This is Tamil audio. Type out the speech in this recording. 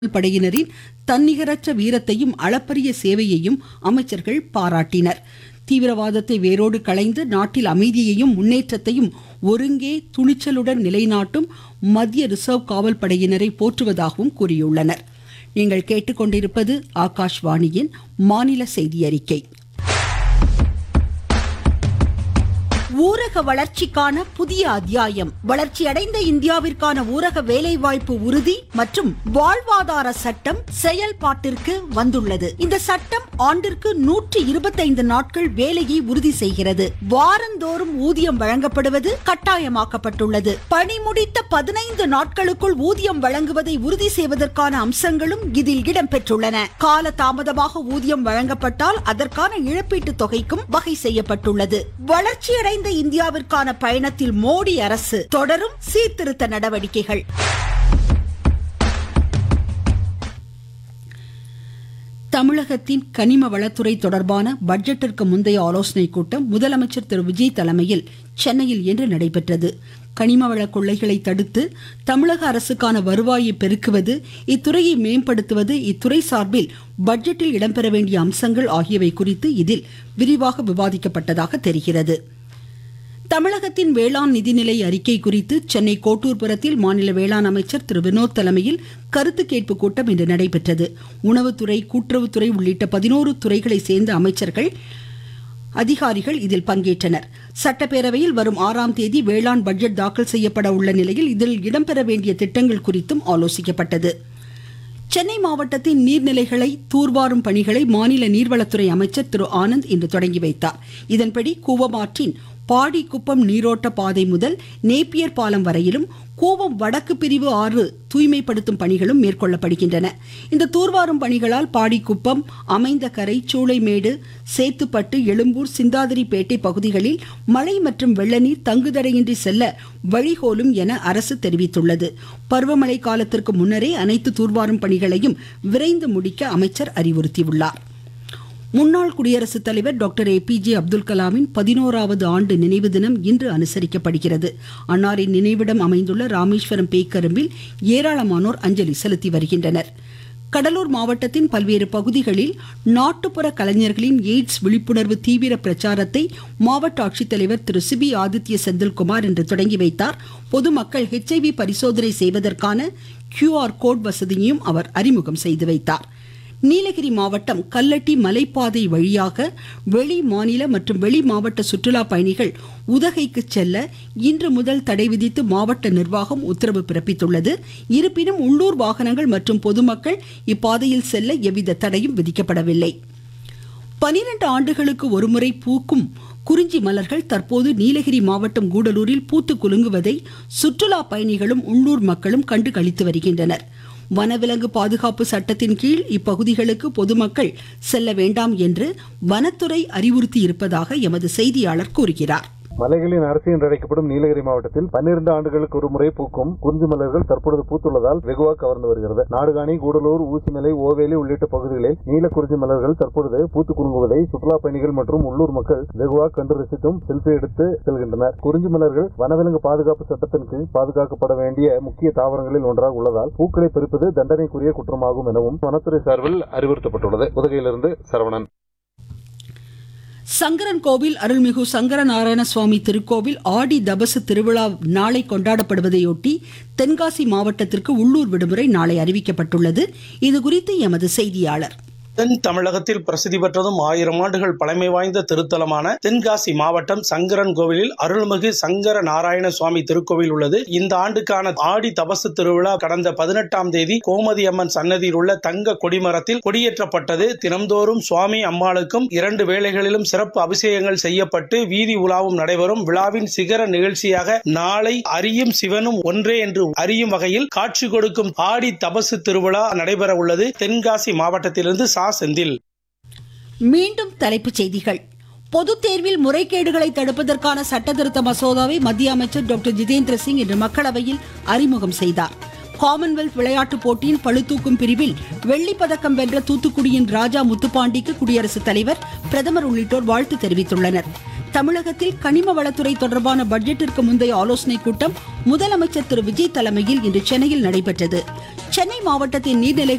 படையினரின் தன்னிகரற்ற வீரத்தையும் அளப்பரிய சேவையையும் அமைச்சர்கள் பாராட்டினர் தீவிரவாதத்தை வேரோடு களைந்து நாட்டில் அமைதியையும் முன்னேற்றத்தையும் ஒருங்கே துணிச்சலுடன் நிலைநாட்டும் மத்திய ரிசர்வ் காவல் படையினரை போற்றுவதாகவும் கூறியுள்ளனர் நீங்கள் கேட்டுக்கொண்டிருப்பது ஆகாஷ்வாணியின் மாநில செய்தி அறிக்கை ஊரக வளர்ச்சிக்கான புதிய அத்தியாயம் வளர்ச்சியடைந்த இந்தியாவிற்கான ஊரக வேலைவாய்ப்பு உறுதி மற்றும் வாழ்வாதார சட்டம் செயல்பாட்டிற்கு வந்துள்ளது இந்த சட்டம் ஆண்டிற்கு நூற்றி இருபத்தைந்து நாட்கள் வேலையை உறுதி செய்கிறது வாரந்தோறும் ஊதியம் வழங்கப்படுவது கட்டாயமாக்கப்பட்டுள்ளது பணி முடித்த பதினைந்து நாட்களுக்குள் ஊதியம் வழங்குவதை உறுதி செய்வதற்கான அம்சங்களும் இதில் இடம்பெற்றுள்ளன கால தாமதமாக ஊதியம் வழங்கப்பட்டால் அதற்கான இழப்பீட்டுத் தொகைக்கும் வகை செய்யப்பட்டுள்ளது வளர்ச்சியடைந்த இந்தியாவிற்கான பயணத்தில் மோடி அரசு தொடரும் சீர்திருத்த நடவடிக்கைகள் தமிழகத்தின் கனிம வளத்துறை தொடர்பான பட்ஜெட்டிற்கு முந்தைய ஆலோசனைக் கூட்டம் முதலமைச்சர் திரு விஜய் தலைமையில் சென்னையில் இன்று நடைபெற்றது கனிம வள கொள்ளைகளை தடுத்து தமிழக அரசுக்கான வருவாயை பெருக்குவது இத்துறையை மேம்படுத்துவது இத்துறை சார்பில் பட்ஜெட்டில் இடம்பெற வேண்டிய அம்சங்கள் ஆகியவை குறித்து இதில் விரிவாக விவாதிக்கப்பட்டதாக தெரிகிறது தமிழகத்தின் வேளாண் நிதிநிலை அறிக்கை குறித்து சென்னை கோட்டூர்புரத்தில் மாநில வேளாண் அமைச்சர் திரு வினோத் தலைமையில் கருத்து கேட்பு கூட்டம் இன்று நடைபெற்றது உணவுத்துறை கூட்டுறவுத்துறை உள்ளிட்ட பதினோரு துறைகளை சேர்ந்த அமைச்சர்கள் அதிகாரிகள் இதில் பங்கேற்றனர் சட்டப்பேரவையில் வரும் ஆறாம் தேதி வேளாண் பட்ஜெட் தாக்கல் செய்யப்பட உள்ள நிலையில் இதில் இடம்பெற வேண்டிய திட்டங்கள் குறித்தும் ஆலோசிக்கப்பட்டது சென்னை மாவட்டத்தின் நீர்நிலைகளை தூர்வாரும் பணிகளை மாநில நீர்வளத்துறை அமைச்சர் திரு ஆனந்த் இன்று தொடங்கி வைத்தார் இதன்படி கூவமாற்றின் பாடிக்குப்பம் நீரோட்ட பாதை முதல் நேப்பியர் பாலம் வரையிலும் கூவம் வடக்கு பிரிவு ஆறு தூய்மைப்படுத்தும் பணிகளும் மேற்கொள்ளப்படுகின்றன இந்த தூர்வாரும் பணிகளால் பாடிக்குப்பம் அமைந்த கரை சூளைமேடு சேத்துப்பட்டு எழும்பூர் சிந்தாதிரிப்பேட்டை பகுதிகளில் மழை மற்றும் வெள்ளநீர் தங்குதடையின்றி செல்ல வழிகோலும் என அரசு தெரிவித்துள்ளது பருவமழை காலத்திற்கு முன்னரே அனைத்து தூர்வாரும் பணிகளையும் விரைந்து முடிக்க அமைச்சர் அறிவுறுத்தியுள்ளார் முன்னாள் குடியரசுத் தலைவர் doctor A P J Abdul கலாமின் பதினோராவது ஆண்டு நினைவு தினம் இன்று அனுசரிக்கப்படுகிறது அன்னாரின் நினைவிடம் அமைந்துள்ள ராமேஸ்வரம் பேக்கரும்பில் ஏராளமானோர் அஞ்சலி செலுத்தி வருகின்றனர் கடலூர் மாவட்டத்தின் பல்வேறு பகுதிகளில் நாட்டுப்புற கலைஞர்களின் எய்ட்ஸ் விழிப்புணர்வு தீவிர பிரச்சாரத்தை மாவட்ட ஆட்சித்தலைவர் திரு சிபி ஆதித்ய செந்தில்குமார் இன்று தொடங்கி வைத்தார் பொதுமக்கள் ஹெச்ஐவி பரிசோதனை செய்வதற்கான கியூஆர் கோட் வசதியையும் அவர் அறிமுகம் செய்து வைத்தார் நீலகிரி மாவட்டம் கல்லட்டி மலைப்பாதை வழியாக வெளி மாநில மற்றும் வெளி மாவட்ட சுற்றுலா பயணிகள் உதகைக்கு செல்ல இன்று முதல் தடை விதித்து மாவட்ட நிர்வாகம் உத்தரவு பிறப்பித்துள்ளது இருப்பினும் உள்ளூர் வாகனங்கள் மற்றும் பொதுமக்கள் இப்பாதையில் செல்ல எவ்வித தடையும் விதிக்கப்படவில்லை பனிரெண்டு ஆண்டுகளுக்கு ஒருமுறை பூக்கும் குறிஞ்சி மலர்கள் தற்போது நீலகிரி மாவட்டம் கூடலூரில் பூத்து குலுங்குவதை சுற்றுலா பயணிகளும் உள்ளூர் மக்களும் கண்டு களித்து வருகின்றனர் வனவிலங்கு பாதுகாப்பு சட்டத்தின் கீழ் இப்பகுதிகளுக்கு பொதுமக்கள் செல்ல வேண்டாம் என்று வனத்துறை அறிவுறுத்தி இருப்பதாக எமது செய்தியாளர் கூறுகிறார் மலைகளின் அரசு என்று அழைக்கப்படும் நீலகிரி மாவட்டத்தில் பன்னிரண்டு ஆண்டுகளுக்கு ஒரு முறை பூக்கும் குறிஞ்சி மலர்கள் தற்பொழுது பூத்துள்ளதால் வெகுவாக கவர்ந்து வருகிறது நாடுகாணி கூடலூர் ஊசிமலை ஓவேலி உள்ளிட்ட பகுதிகளில் நீல குறிஞ்சி மலர்கள் தற்பொழுது பூத்து குலுங்குவதை சுற்றுலா பயணிகள் மற்றும் உள்ளூர் மக்கள் வெகுவாக கண்டு ரசித்தும் செல்ஃபி எடுத்து செல்கின்றனர் குறிஞ்சி மலர்கள் வனவிலங்கு பாதுகாப்பு சட்டத்தின் கீழ் பாதுகாக்கப்பட வேண்டிய முக்கிய தாவரங்களில் ஒன்றாக உள்ளதால் பூக்களை பறிப்பது தண்டனைக்குரிய குற்றமாகும் எனவும் வனத்துறை சார்பில் அறிவுறுத்தப்பட்டுள்ளது உதகையிலிருந்து சரவணன் சங்கரன் கோவில் அருள்மிகு சங்கர நாராயண சுவாமி திருக்கோவில் ஆடி தபசு திருவிழா நாளை கொண்டாடப்படுவதையொட்டி தென்காசி மாவட்டத்திற்கு உள்ளூர் விடுமுறை நாளை அறிவிக்கப்பட்டுள்ளது இதுகுறித்து எமது செய்தியாளர் தென் தமிழகத்தில் பிரசித்தி பெற்றதும் ஆயிரம் ஆண்டுகள் பழமை வாய்ந்த திருத்தலமான தென்காசி மாவட்டம் சங்கரன் கோவிலில் அருள்மிகு சங்கர நாராயண சுவாமி திருக்கோவில் உள்ளது இந்த ஆண்டுக்கான ஆடி தபசு திருவிழா கடந்த பதினெட்டாம் தேதி கோமதி அம்மன் சன்னதியில் உள்ள தங்க கொடிமரத்தில் கொடியேற்றப்பட்டது தினம்தோறும் சுவாமி அம்மாளுக்கும் இரண்டு வேளைகளிலும் சிறப்பு அபிஷேகங்கள் செய்யப்பட்டு வீதி உலாவும் நடைபெறும் விழாவின் சிகர நிகழ்ச்சியாக நாளை அரியும் சிவனும் ஒன்றே என்று அறியும் வகையில் காட்சி கொடுக்கும் ஆடி தபசு திருவிழா நடைபெற உள்ளது தென்காசி மாவட்டத்திலிருந்து சா செந்தில் மீண்டும் தலைப்புச் செய்திகள் பொதுத் தேர்வில் முறைகேடுகளை தடுப்பதற்கான சட்டத்திருத்த மசோதாவை மத்திய அமைச்சர் டாக்டர் ஜிதேந்திர சிங் இன்று மக்களவையில் அறிமுகம் செய்தார் காமன்வெல்த் விளையாட்டுப் போட்டியின் பளுதூக்கும் பிரிவில் வெள்ளிப் பதக்கம் வென்ற தூத்துக்குடியின் ராஜா முத்துப்பாண்டிக்கு குடியரசுத் தலைவர் பிரதமர் உள்ளிட்டோர் வாழ்த்து தெரிவித்துள்ளனர் தமிழகத்தில் கனிம வளத்துறை தொடர்பான பட்ஜெட்டிற்கு முந்தைய ஆலோசனைக் கூட்டம் முதலமைச்சர் திரு விஜய் தலைமையில் இன்று சென்னையில் நடைபெற்றது சென்னை மாவட்டத்தின் நீர்நிலைகள்